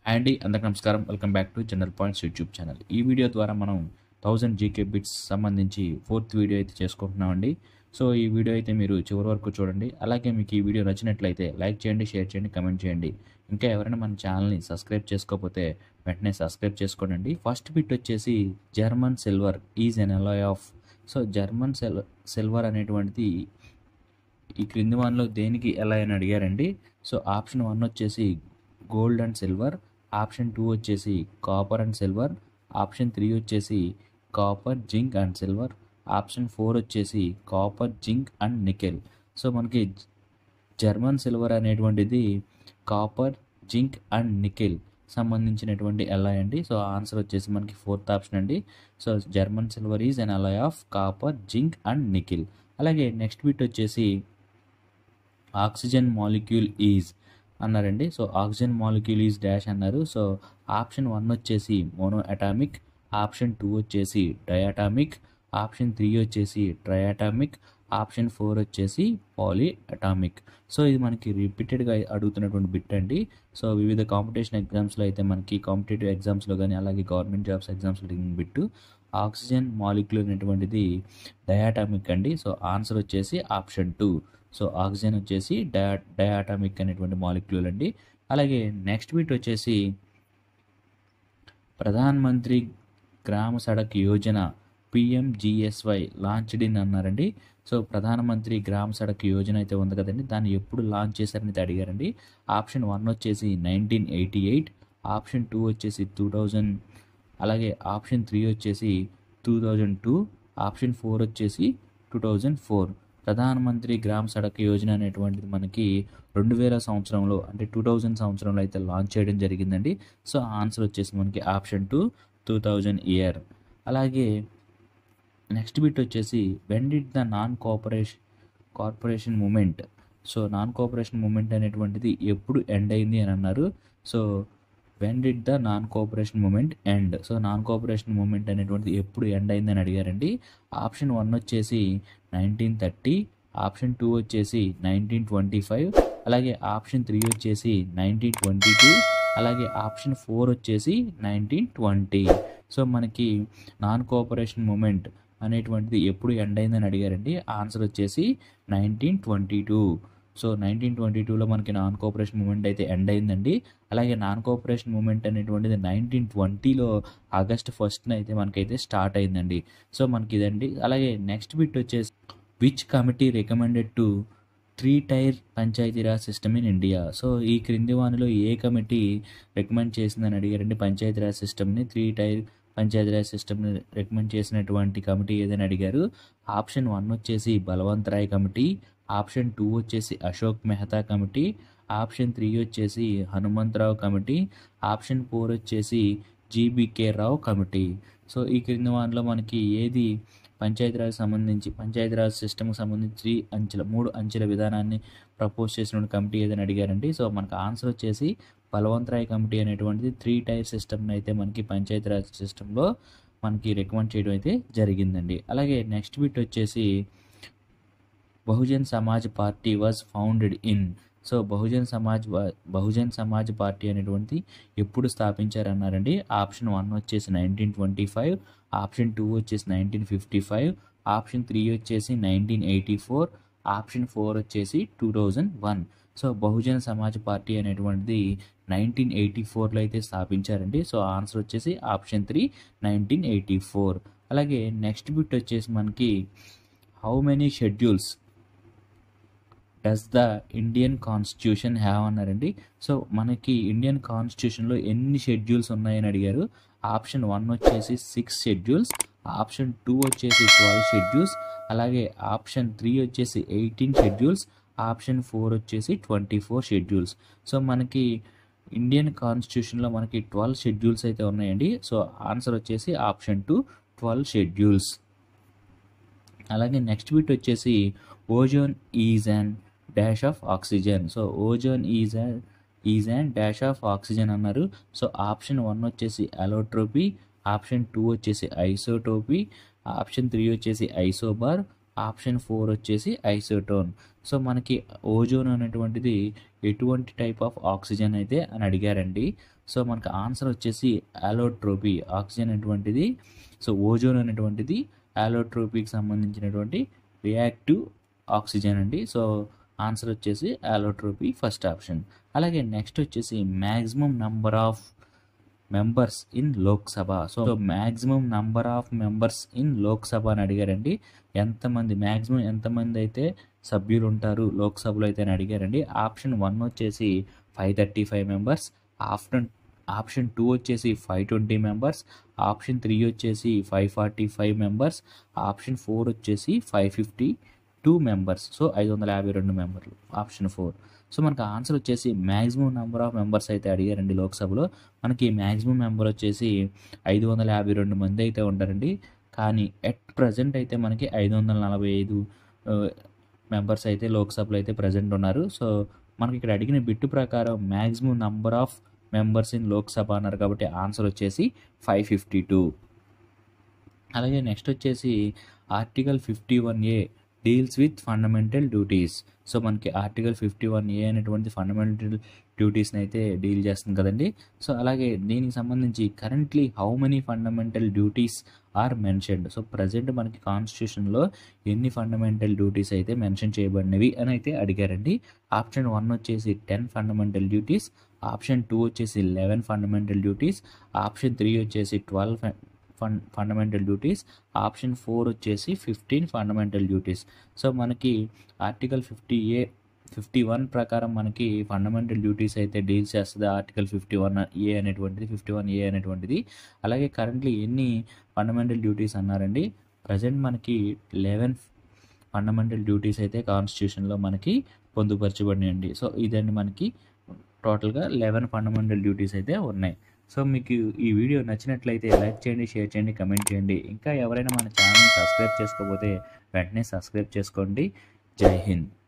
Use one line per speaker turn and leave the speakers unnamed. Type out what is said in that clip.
hi అండి అందరికీ నమస్కారం welcome back to general points YouTube channel ఈ వీడియో ద్వారా మనం థౌజండ్ జీకే బిట్స్ సంబంధించి ఫోర్త్ వీడియో అయితే చేసుకుంటున్నామండి సో ఈ వీడియో అయితే మీరు చివరి వరకు చూడండి అలాగే మీకు ఈ వీడియో నచ్చినట్లయితే లైక్ చేయండి షేర్ చేయండి కమెంట్ చేయండి ఇంకా ఎవరైనా మన ఛానల్ని సబ్స్క్రైబ్ చేసుకోకపోతే వెంటనే సబ్స్క్రైబ్ చేసుకోండి ఫస్ట్ బిట్ వచ్చేసి German silver is an alloy of so German సెల్ సిల్వర్ అనేటువంటిది ఈ క్రింది వాన్లో దేనికి ఎలా అని అడిగారండి సో ఆప్షన్ వన్ వచ్చేసి gold and silver option two వచ్చేసి copper and silver option three వచ్చేసి copper zinc and silver option four వచ్చేసి copper zinc and nickel so మనకి జర్మన్ సిల్వర్ అనేటువంటిది కాపర్ జింక్ అండ్ నికెల్ సంబంధించినటువంటి ఎలాయ్ అండి so answer వచ్చేసి మనకి ఫోర్త్ ఆప్షన్ అండి so German silver is an alloy of copper zinc and nickel అలాగే next bit వచ్చేసి ఆక్సిజన్ మాలిక్యూల్ ఈజ్ అన్నారండి so oxygen molecule is dash అన్నారు సో ఆప్షన్ వన్ వచ్చేసి మోనో అటామిక్ ఆప్షన్ టూ వచ్చేసి diatomic option three వచ్చేసి triatomic option four వచ్చేసి polyatomic so ఇది మనకి రిపీటెడ్గా అడుగుతున్నటువంటి బిట్ అండి సో వివిధ కాంపిటీషన్ ఎగ్జామ్స్లో అయితే మనకి కాంపిటేటివ్ ఎగ్జామ్స్లో కానీ అలాగే గవర్నమెంట్ జాబ్స్ ఎగ్జామ్స్లో అడిగిన బిట్టు ఆక్సిజన్ మాలిక్యూల్ అనేటువంటిది డయాటామిక్ అండి సో ఆన్సర్ వచ్చేసి ఆప్షన్ టూ సో ఆక్సిజన్ వచ్చేసి డయా డయాటామిక్ అనేటువంటి మాలిక్యూల్ అండి అలాగే నెక్స్ట్ బిట్ వచ్చేసి Pradhan Mantri Gram Sadak Yojana PMGSY launched in అన్నారండి సో ప్రధానమంత్రి గ్రామ సడక్ యోజన అయితే ఉంది కదండి దాన్ని ఎప్పుడు లాంచ్ చేశారని అయితే అడిగారండి ఆప్షన్ వన్ వచ్చేసి nineteen eighty eight option two వచ్చేసి టూ థౌజండ్ అలాగే ఆప్షన్ త్రీ వచ్చేసి two thousand two option four వచ్చేసి two thousand four Pradhanmantri Gram Sadak Yojana అనేటువంటిది మనకి రెండు వేల సంవత్సరంలో అంటే టూ థౌజండ్ సంవత్సరంలో అయితే లాంచ్ చేయడం జరిగిందండి సో ఆన్సర్ వచ్చేసి మనకి option two two thousand year అలాగే నెక్స్ట్ బిట్ వచ్చేసి when did the non cooperation corporation movement so non cooperation movement అనేటువంటిది ఎప్పుడు ఎండ్ అయింది అని అన్నారు so when did the non cooperation movement end so non cooperation movement అనేటువంటిది ఎప్పుడు end అయింది అని అడిగారండి ఆప్షన్ వన్ వచ్చేసి నైన్టీన్ థర్టీ ఆప్షన్ టూ వచ్చేసి నైన్టీన్ ట్వంటీ ఫైవ్ అలాగే ఆప్షన్ త్రీ వచ్చేసి నైన్టీన్ ట్వంటీ టూ అలాగే ఆప్షన్ ఫోర్ వచ్చేసి నైన్టీన్ ట్వంటీ సో మనకి నాన్ కోఆపరేషన్ మూమెంట్ అనేటువంటిది ఎప్పుడు ఎండ్ అయిందని అడిగారండి ఆన్సర్ వచ్చేసి nineteen twenty two so nineteen twenty టూలో మనకి నాన్ కోఆపరేషన్ మూమెంట్ అయితే ఎండ్ అయిందండి అలాగే నాన్ కోఆపరేషన్ మూమెంట్ అనేటువంటిది నైన్టీన్ ట్వంటీలో ఆగస్ట్ ఫస్ట్న అయితే మనకైతే స్టార్ట్ అయిందండి సో మనకి ఇదండి అలాగే నెక్స్ట్ బిట్ వచ్చేసి which committee recommended to three tier Panchayati Raj system in India so ఈ క్రింది వానిలో ఏ కమిటీ రికమెండ్ చేసిందని అడిగారండి పంచాయతీరాజ్ సిస్టమ్ని త్రీ టైర్ పంచాయతీరాజ్ సిస్టమ్ని రికమెండ్ చేసినటువంటి కమిటీ ఏదని అడిగారు ఆప్షన్ వన్ వచ్చేసి Balwant Rai committee option two వచ్చేసి Ashok Mehta committee option three వచ్చేసి హనుమంతరావు కమిటీ ఆప్షన్ ఫోర్ వచ్చేసి జీబీకే రావు కమిటీ సో ఈ క్రింది వాటిలో మనకి ఏది పంచాయతీరాజ్ సంబంధించి పంచాయతీరాజ్ సిస్టమ్కి సంబంధించి అంచెల మూడు అంచెల విధానాన్ని ప్రపోజ్ చేసిన కమిటీ ఏదని అడిగారండి సో మనకు ఆన్సర్ వచ్చేసి బలవంతరాయ్ కమిటీ అనేటువంటిది త్రీ టైర్ సిస్టమ్ని అయితే మనకి పంచాయతీరాజ్ సిస్టంలో మనకి రికమెండ్ చేయడం అయితే జరిగిందండి అలాగే నెక్స్ట్ బిట్ వచ్చేసి Bahujan Samaj Party was founded in so Bahujan Samaj Bahujan Samaj Party అనేటువంటి ఎప్పుడు స్థాపించారన్నారండి ఆప్షన్ వన్ వచ్చేసి nineteen twenty five option two వచ్చేసి nineteen fifty five option three వచ్చేసి nineteen eighty four option four వచ్చేసి two thousand one so Bahujan Samaj Party అనేటువంటిది నైన్టీన్ ఎయిటీ ఫోర్లో అయితే స్థాపించారండి సో ఆన్సర్ వచ్చేసి option three nineteen eighty four అలాగే నెక్స్ట్ బిట్ వచ్చేసి మనకి how many schedules does the Indian constitution have అన్నారండి సో మనకి ఇండియన్ కాన్స్టిట్యూషన్లో ఎన్ని షెడ్యూల్స్ ఉన్నాయని అడిగారు ఆప్షన్ వన్ వచ్చేసి సిక్స్ షెడ్యూల్స్ ఆప్షన్ టూ వచ్చేసి ట్వెల్వ్ షెడ్యూల్స్ అలాగే ఆప్షన్ త్రీ వచ్చేసి ఎయిటీన్ షెడ్యూల్స్ ఆప్షన్ ఫోర్ వచ్చేసి ట్వంటీ ఫోర్ షెడ్యూల్స్ సో మనకి ఇండియన్ కాన్స్టిట్యూషన్లో మనకి ట్వెల్వ్ షెడ్యూల్స్ అయితే ఉన్నాయండి సో ఆన్సర్ వచ్చేసి ఆప్షన్ టూ ట్వెల్వ్ షెడ్యూల్స్ అలాగే నెక్స్ట్ బిట్ వచ్చేసి ozone is an dash of oxygen so ozone is an is an dash of oxygen అన్నారు సో ఆప్షన్ వన్ వచ్చేసి అలోట్రోపీ ఆప్షన్ టూ వచ్చేసి isotopy option three వచ్చేసి isobar option four వచ్చేసి isotone so మనకి ozone అనేటువంటిది ఎటువంటి type of oxygen అయితే అని అడిగారండి సో మనకు ఆన్సర్ వచ్చేసి ఆలోట్రోపీ ఆక్సిజన్ అనేటువంటిది సో ఓజోన్ అనేటువంటిది ఆలోట్రోపీకి సంబంధించినటువంటి రియాక్టివ్ ఆక్సిజన్ అండి సో ఆన్సర్ వచ్చేసి ఆలోట్రోపీ ఫస్ట్ ఆప్షన్ అలాగే నెక్స్ట్ వచ్చేసి maximum number of members in Lok Sabha so maximum number of members in Lok Sabha అని అడిగారండి ఎంతమంది మ్యాక్సిమం ఎంతమంది అయితే సభ్యులు ఉంటారు లోక్సభలో అయితే అని అడిగారండి ఆప్షన్ వన్ వచ్చేసి five thirty five members option option two వచ్చేసి five twenty members option three వచ్చేసి five forty five members option four వచ్చేసి five fifty two members so ఐదు వందల యాభై రెండు మెంబర్లు ఆప్షన్ ఫోర్ సో మనకు ఆన్సర్ వచ్చేసి మ్యాక్సిమం నెంబర్ ఆఫ్ మెంబర్స్ అయితే అడిగారండి లోక్సభలో మనకి మ్యాక్సిమం మెంబర్ వచ్చేసి ఐదు వందల యాభై రెండు మంది అయితే ఉంటారండి కానీ ఎట్ ప్రజెంట్ అయితే మనకి ఐదు వందల నలభై ఐదు మెంబర్స్ అయితే లోక్సభలో అయితే ప్రజెంట్ ఉన్నారు సో మనకి ఇక్కడ అడిగిన బిట్టు ప్రకారం maximum number of members in Lok Sabha అన్నారు కాబట్టి ఆన్సర్ వచ్చేసి ఫైవ్ ఫిఫ్టీ టూ అలాగే నెక్స్ట్ వచ్చేసి article fifty one A deals with fundamental duties so మనకి ఆర్టికల్ ఫిఫ్టీ వన్ ఏ అనేటువంటి ఫండమెంటల్ డ్యూటీస్ని అయితే డీల్ చేస్తుంది కదండి సో అలాగే దీనికి సంబంధించి currently how many fundamental duties are mentioned so present మనకి కాన్స్టిట్యూషన్లో ఎన్ని ఫండమెంటల్ డ్యూటీస్ అయితే మెన్షన్ చేయబడినవి అని అయితే అడిగారండి ఆప్షన్ వన్ వచ్చేసి ten fundamental duties option two వచ్చేసి eleven fundamental duties option three వచ్చేసి twelve fund fundamental duties option four వచ్చేసి ఫిఫ్టీన్ ఫండమెంటల్ డ్యూటీస్ సో మనకి article fifty A fifty one ప్రకారం మనకి ఫండమెంటల్ డ్యూటీస్ అయితే డీల్ చేస్తుంది ఆర్టికల్ ఫిఫ్టీ వన్ ఏ అనేటువంటిది fifty one A అనేటువంటిది అలాగే కరెంట్లీ ఎన్ని ఫండమెంటల్ డ్యూటీస్ అన్నారండి ప్రజెంట్ మనకి లెవెన్ ఫండమెంటల్ డ్యూటీస్ అయితే కాన్స్టిట్యూషన్లో మనకి పొందుపరచబడినాయండి సో ఇదండి మనకి టోటల్గా లెవెన్ ఫండమెంటల్ డ్యూటీస్ అయితే ఉన్నాయి సో మీకు ఈ వీడియో నచ్చినట్లయితే లైక్ చేయండి షేర్ చేయండి కమెంట్ చేయండి ఇంకా ఎవరైనా మన ఛానల్ సబ్స్క్రైబ్ చేసుకోకపోతే వెంటనే సబ్స్క్రైబ్ చేసుకోండి జై హింద్